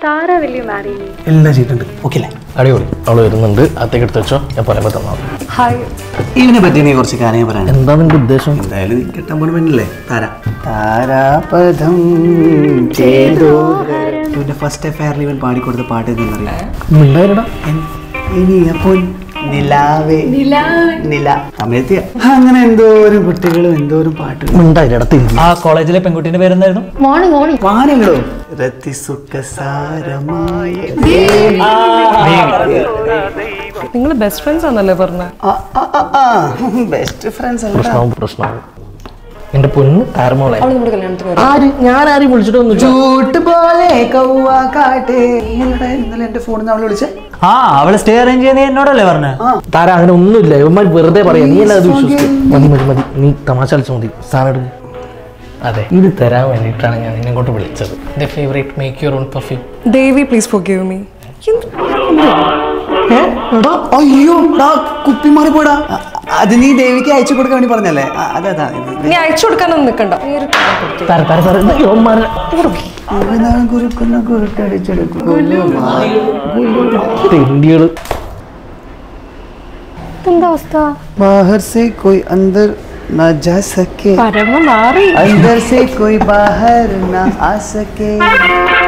Tara, will you marry me? എല്ലാം ചെയ്തിട്ടുണ്ട് okay അല്ലേ അടിപൊളി അവള് വരുന്നുണ്ട് അത്തേക്ക് എടുത്ത് വെച്ചോ ഞാൻ പറയുമ്പോൾ തന്നാൽ Hi. ഇവനെ പറ്റി നീ കുറച്ച് കാര്യങ്ങൾ പറയാൻ എന്താ നിന്റെ ഉദ്ദേശം എന്തായാലും നീ കെട്ടാൻ പോണ പെണ്ണല്ലേ താര താരാപദം ഇവന്റെ ഫസ്റ്റ് അഫയറിൽ ഇവൻ പാടിക്കൊടുത്ത പാട്ട് എന്തെന്നറിയാം മിണ്ടായിരടാ ഇനി അപ്പോൾ നിലാവേ നില സമയത്ത് അങ്ങനെ എന്തോരം കുട്ടികളും എന്തോരം പാട്ടുകളും മിണ്ടായിരടാ തിരിഞ്ഞു ആ കോളേജിലെ പെൺകുട്ടീൻ്റെ പേരെന്തായിരുന്നു Morning, morning. പാടുകളോ രതിസുഖസാരമായ നിങ്ങൾ ബെസ്റ്റ് ഫ്രണ്ട്സ് ആണല്ലേ പറഞ്ഞ ബെസ്റ്റ് ഫ്രണ്ട്സ് അല്ല പ്രശ്നവും പ്രശ്നവും എന്റെ പൊന്ന് താരമോളെ അവള് നമ്മുടെ കല്യാണത്തിന് വരും ആര് ഞാൻ ആരെയും വിളിച്ചിട്ടൊന്നും ചൂട്ട് പോലെ കൗവ കാട്ടെ ഇന്നലെ ഇന്നലെ എന്റെ ഫോണിൽ നിന്ന് അവളെ വിളിച്ചേ ആ അവള് സ്റ്റേ അറേഞ്ച് ചെയ്യുന്ന എന്നോടല്ലേ പറഞ്ഞേ താര അങ്ങനെ ഒന്നുമില്ല ഇവന്മാർ വെറുതെ പറയാം നീ അല്ല അത് വിശ്വസിക്കും മതി മതി മതി നീ തമാശ കളിച്ചാൽ മതി സാധനം എടുക്ക് അതെ ഇത് തരാൻ വേണ്ടിയിട്ടാണ് ഞാൻ നിന്നെ കൊണ്ട് വിളിച്ചത് എന്റെ favourite make your own perfume Devi please forgive me അയ്യോ ഡാ കുപ്പി മാറി പോടാ അ- അത് നീ ദേവിക്ക് അയച്ചു കൊടുക്കാൻ വേണ്ടി പറഞ്ഞല്ലേ അ- അതെ അതാ ഇത്. നീ അയച്ചു കൊടുക്കാനൊന്നും നിൽക്കണ്ട നേരിട്ട് കൊടുത്തു. താര താര താര ഇത് ഇവന്മാരെ അവനാണ് കുറുക്കുന്ന കുരുട്ടടിച്ചെടുക്കും തെണ്ടികള് എന്താ അവസ്ഥ बाहर से कोई अंदर ना जा सके പരമ മാറി अंदर से कोई बाहर ना आ सके